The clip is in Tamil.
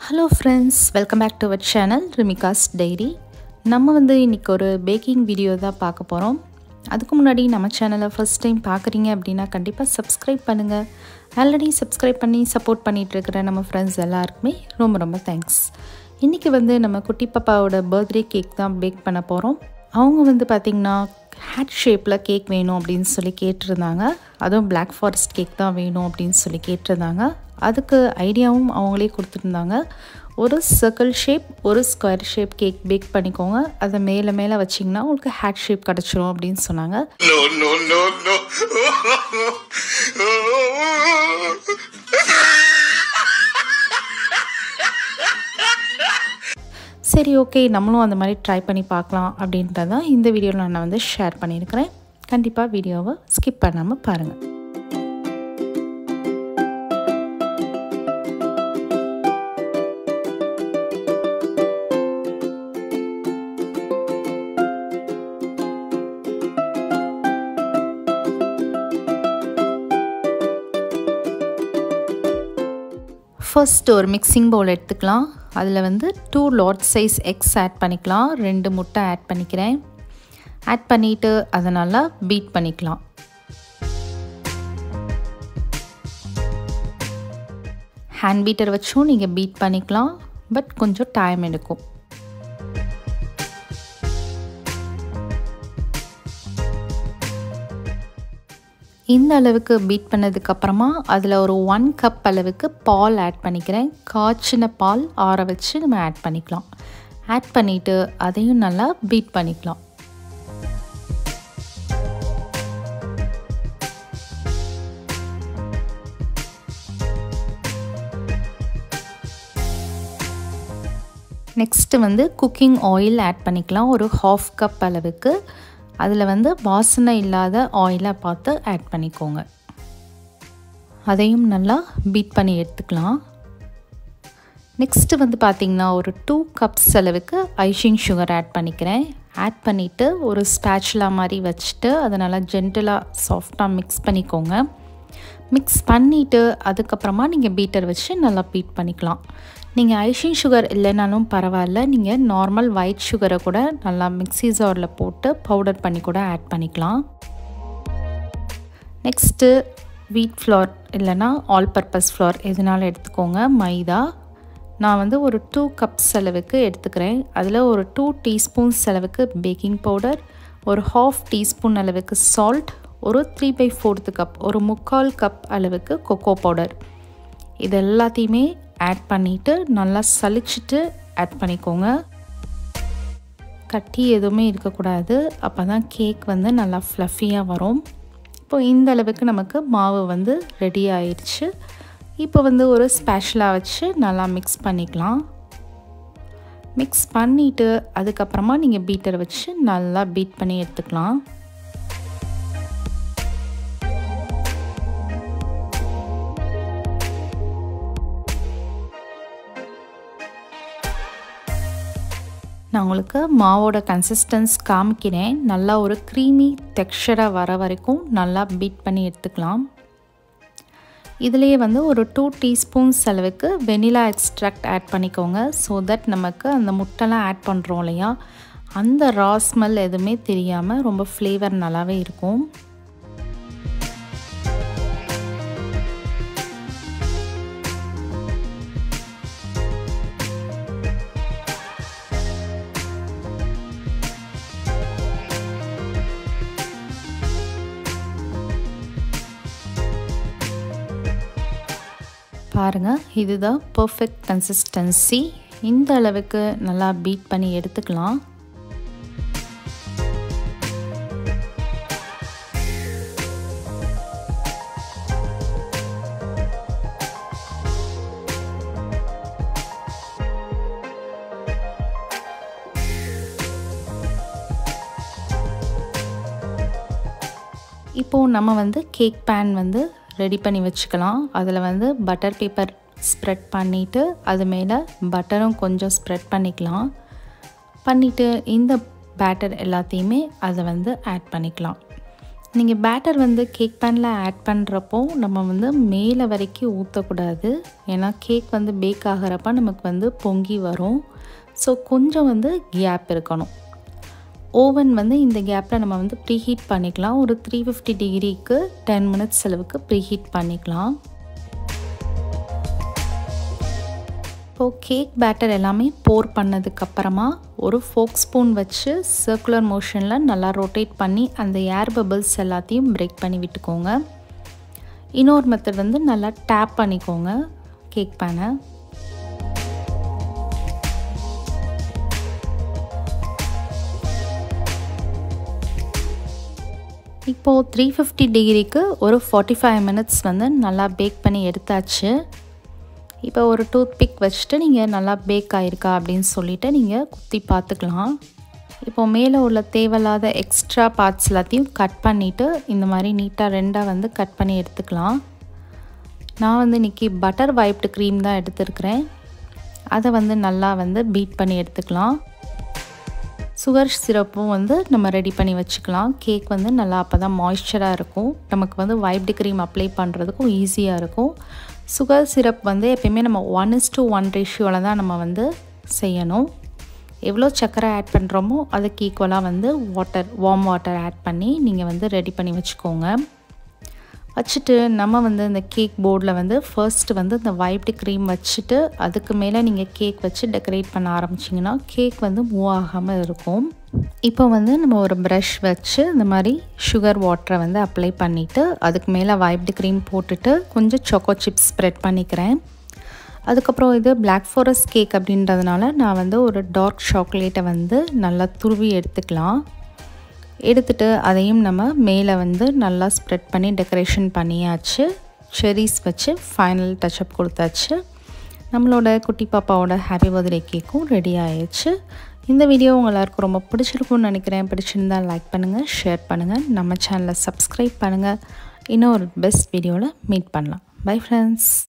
Hello friends welcome back to our channel ரிமிகாஸ் டைரி நம்ம வந்து இன்றைக்கி ஒரு பேக்கிங் வீடியோ தான் பார்க்க போகிறோம் அதுக்கு முன்னாடி நம்ம சேனலை ஃபஸ்ட் டைம் பார்க்குறீங்க அப்படின்னா கண்டிப்பாக சப்ஸ்கிரைப் பண்ணுங்கள் ஆல்ரெடி சப்ஸ்கிரைப் பண்ணி சப்போர்ட் பண்ணிகிட்டு இருக்கிற நம்ம ஃப்ரெண்ட்ஸ் எல்லாருக்குமே ரொம்ப ரொம்ப தேங்க்ஸ் இன்றைக்கி வந்து நம்ம குட்டி பாப்பாவோட பர்த்டே கேக் தான் பேக் பண்ண போகிறோம் அவங்க வந்து பார்த்திங்கன்னா ஹேட் ஷேப்பில் கேக் வேணும் அப்படின்னு சொல்லி கேட்டிருந்தாங்க அதுவும் பிளாக் ஃபாரஸ்ட் கேக் தான் வேணும் அப்படின்னு சொல்லி கேட்டிருந்தாங்க அதுக்கு ஐடியாவும் அவங்களே கொடுத்துருந்தாங்க ஒரு சர்க்கிள் ஷேப் ஒரு ஸ்கொயர் ஷேப் கேக் பேக் பண்ணிக்கோங்க அதை மேலே மேலே வச்சிங்கன்னா உங்களுக்கு ஹேட் ஷேப் கிடச்சிரும் அப்படின்னு சொன்னாங்க No, no, no, no. சரி ஓகே நம்மளும் அந்த மாதிரி ட்ரை பண்ணி பார்க்கலாம் அப்படின்றது தான் இந்த வீடியோவில் நான் வந்து ஷேர் பண்ணியிருக்கிறேன் கண்டிப்பாக வீடியோவை ஸ்கிப் பண்ணாமல் பாருங்கள் ஃபர்ஸ்ட் ஒரு மிக்சிங் பவுல் எடுத்துக்கலாம் அதில் வந்து two large size eggs add பண்ணிக்கலாம் ரெண்டு முட்டை ஆட் பண்ணிக்கிறேன் ஆட் பண்ணிவிட்டு அதை நல்லா பீட் பண்ணிக்கலாம் ஹேண்ட் பீட்டர் வச்சும் நீங்கள் பீட் பண்ணிக்கலாம் பட் கொஞ்சம் டைம் எடுக்கும் இந்த அளவுக்கு பீட் பண்ணதுக்கப்புறமா அதில் ஒரு ஒன் கப் அளவுக்கு பால் ஆட் பண்ணிக்கிறேன் காய்ச்சின பால் ஆற வச்சு நம்ம ஆட் பண்ணிக்கலாம் ஆட் பண்ணிவிட்டு அதையும் நல்லா பீட் பண்ணிக்கலாம் நெக்ஸ்ட்டு வந்து குக்கிங் ஆயில் ஆட் பண்ணிக்கலாம் ஒரு ஹாஃப் கப் அளவுக்கு அதில் வந்து வாசனை இல்லாத ஆயிலை பார்த்து ஆட் பண்ணிக்கோங்க அதையும் நல்லா பீட் பண்ணி எடுத்துக்கலாம் நெக்ஸ்ட்டு வந்து பார்த்திங்கன்னா ஒரு டூ கப்ஸ் அளவுக்கு ஐஷிங் சுகர் ஆட் பண்ணிக்கிறேன் ஆட் பண்ணிவிட்டு ஒரு ஸ்பேச்சுலா மாதிரி வச்சுட்டு அதை நல்லா ஜென்டலாக சாஃப்டாக மிக்ஸ் பண்ணிக்கோங்க மிக்ஸ் பண்ணிவிட்டு அதுக்கப்புறமா நீங்கள் பீட்டர் வச்சு நல்லா பீட் பண்ணிக்கலாம் நீங்கள் ஐஷிங் சுகர் இல்லைனாலும் பரவாயில்ல நீங்கள் நார்மல் ஒயிட் சுகரை கூட நல்லா மிக்ஸி ஜாரில் போட்டு பவுடர் பண்ணி கூட ஆட் பண்ணிக்கலாம் நெக்ஸ்ட்டு வீட் ஃப்ளார் இல்லைனா ஆல் பர்பஸ் ஃப்ளார் எதுனாலும் எடுத்துக்கோங்க மைதா நான் வந்து ஒரு டூ கப்ஸ் அளவுக்கு எடுத்துக்கிறேன் அதில் ஒரு டூ டீஸ்பூன்ஸ் அளவுக்கு பேக்கிங் பவுடர் ஒரு ஹாஃப் டீஸ்பூன் அளவுக்கு சால்ட் ஒரு த்ரீ பை ஃபோர்த்து கப் ஒரு முக்கால் கப் அளவுக்கு கொக்கோ பவுடர் இது எல்லாத்தையுமே ஆட் பண்ணிவிட்டு நல்லா சலிச்சிட்டு ஆட் பண்ணிக்கோங்க கட்டி எதுவுமே இருக்கக்கூடாது அப்போ தான் கேக் வந்து நல்லா ஃப்ளஃபியாக வரும் இப்போ இந்த அளவுக்கு நமக்கு மாவு வந்து ரெடி ஆயிடுச்சு இப்போ வந்து ஒரு ஸ்பெஷலாக வச்சு நல்லா மிக்ஸ் பண்ணிக்கலாம் மிக்ஸ் பண்ணிவிட்டு அதுக்கப்புறமா நீங்கள் பீட்டர் வச்சு நல்லா பீட் பண்ணி எடுத்துக்கலாம் நான் உங்களுக்கு மாவோட கன்சிஸ்டன்ஸ் காமிக்கிறேன் நல்லா ஒரு க்ரீமி டெக்ஸ்சராக வர வரைக்கும் நல்லா பீட் பண்ணி எடுத்துக்கலாம் இதுலேயே வந்து ஒரு டூ டீஸ்பூன்ஸ் அளவுக்கு வெனிலா எக்ஸ்ட்ராக்ட் ஆட் பண்ணிக்கோங்க ஸோ தட் நமக்கு அந்த முட்டைலாம் ஆட் பண்ணுறோம் இல்லையா அந்த ரா ஸ்மெல் எதுவுமே தெரியாமல் ரொம்ப ஃப்ளேவர் நல்லாவே இருக்கும் பாருங்கள் இதுதான் பர்ஃபெக்ட் கன்சிஸ்டன்சி இந்த அளவுக்கு நல்லா பீட் பண்ணி எடுத்துக்கலாம் இப்போது நம்ம வந்து கேக் பேன் வந்து ரெடி பண்ணி வச்சுக்கலாம் அதில் வந்து பட்டர் பேப்பர் ஸ்ப்ரெட் பண்ணிவிட்டு அது மேலே பட்டரும் கொஞ்சம் ஸ்ப்ரெட் பண்ணிக்கலாம் பண்ணிவிட்டு இந்த பேட்டர் எல்லாத்தையுமே அதை வந்து ஆட் பண்ணிக்கலாம் நீங்கள் பேட்டர் வந்து கேக் பேனில் ஆட் பண்ணுறப்போ நம்ம வந்து மேலே வரைக்கும் ஊற்றக்கூடாது ஏன்னா கேக் வந்து பேக் ஆகிறப்ப நமக்கு வந்து பொங்கி வரும் ஸோ கொஞ்சம் வந்து கேப் இருக்கணும் ஓவன் வந்து இந்த கேப்பில் நம்ம வந்து ப்ரீஹீட் பண்ணிக்கலாம் ஒரு த்ரீ ஃபிஃப்டி டிகிரிக்கு டென் மினிட்ஸ் அளவுக்கு ப்ரீஹீட் பண்ணிக்கலாம் இப்போது கேக் பேட்டர் எல்லாமே போர் பண்ணதுக்கப்புறமா ஒரு ஃபோக் ஸ்பூன் வச்சு சர்க்குலர் மோஷனில் நல்லா ரொட்டேட் பண்ணி அந்த ஏர் பபிள்ஸ் எல்லாத்தையும் பிரேக் பண்ணி விட்டுக்கோங்க இன்னொரு மெத்தட் வந்து நல்லா டேப் பண்ணிக்கோங்க கேக் பேனை இப்போது த்ரீ ஃபிஃப்டி டிகிரிக்கு ஒரு ஃபார்ட்டி ஃபைவ் மினிட்ஸ் வந்து நல்லா பேக் பண்ணி எடுத்தாச்சு இப்போ ஒரு டூத் பிக் வச்சுட்டு நீங்கள் நல்லா பேக் ஆகிருக்கா அப்படின்னு சொல்லிவிட்டு நீங்கள் குத்தி பார்த்துக்கலாம் இப்போ மேலே உள்ள தேவையில்லாத எக்ஸ்ட்ரா பார்ட்ஸ் எல்லாத்தையும் கட் பண்ணிவிட்டு இந்த மாதிரி நீட்டாக ரெண்டாக வந்து கட் பண்ணி எடுத்துக்கலாம் நான் வந்து இன்றைக்கி பட்டர் வைப்டு க்ரீம் தான் எடுத்துருக்கிறேன் அதை வந்து நல்லா வந்து பீட் பண்ணி எடுத்துக்கலாம் சுகர் சிரப்பும் வந்து நம்ம ரெடி பண்ணி வச்சுக்கலாம் கேக் வந்து நல்லா அப்போ தான் மாய்ஸ்சராக இருக்கும் நமக்கு வந்து வைப்டு க்ரீம் அப்ளை பண்ணுறதுக்கும் ஈஸியாக இருக்கும் சுகர் சிரப் வந்து எப்பயுமே நம்ம ஒன் இஸ் டு ஒன் ரேஷியோவில் தான் நம்ம வந்து செய்யணும் எவ்வளோ சர்க்கரை ஆட் பண்ணுறோமோ அதுக்கு ஈக்குவலாக வந்து வாட்டர் வார்ம் வாட்டர் ஆட் பண்ணி நீங்கள் வந்து ரெடி பண்ணி வச்சுக்கோங்க வச்சுட்டு நம்ம வந்து இந்த கேக் போர்டில் வந்து ஃபர்ஸ்ட் வந்து இந்த வைப்டு க்ரீம் வச்சுட்டு அதுக்கு மேலே நீங்கள் கேக் வச்சு டெக்கரேட் பண்ண ஆரம்பிச்சிங்கன்னா கேக் வந்து மூவ் ஆகாமல் இருக்கும் இப்போ வந்து நம்ம ஒரு ப்ரஷ் வச்சு இந்த மாதிரி சுகர் வாட்டரை வந்து அப்ளை பண்ணிவிட்டு அதுக்கு மேலே வைப்டு க்ரீம் போட்டுட்டு கொஞ்சம் சொக்கோ சிப்ஸ் ஸ்ப்ரெட் பண்ணிக்கிறேன் அதுக்கப்புறம் இது பிளாக் ஃபாரஸ்ட் கேக் அப்படின்றதுனால நான் வந்து ஒரு டார்க் சாக்லேட்டை வந்து நல்லா துருவி எடுத்துக்கலாம் எடுத்துட்டு அதையும் நம்ம மேலே வந்து நல்லா ஸ்ப்ரெட் பண்ணி டெக்கரேஷன் பண்ணியாச்சு செரிஸ் வச்சு ஃபைனல் டச்சப் கொடுத்தாச்சு நம்மளோட குட்டி பாப்பாவோட ஹாப்பி பர்த்டே கேக்கும் ரெடி ஆயிடுச்சு இந்த வீடியோ உங்கள் எல்லாருக்கும் ரொம்ப பிடிச்சிருக்கும்னு நினைக்கிறேன் பிடிச்சிருந்தால் லைக் பண்ணுங்கள் ஷேர் பண்ணுங்கள் நம்ம சேனலை சப்ஸ்கிரைப் பண்ணுங்கள் இன்னும் ஒரு பெஸ்ட் வீடியோவில் மீட் பண்ணலாம் பை ஃப்ரெண்ட்ஸ்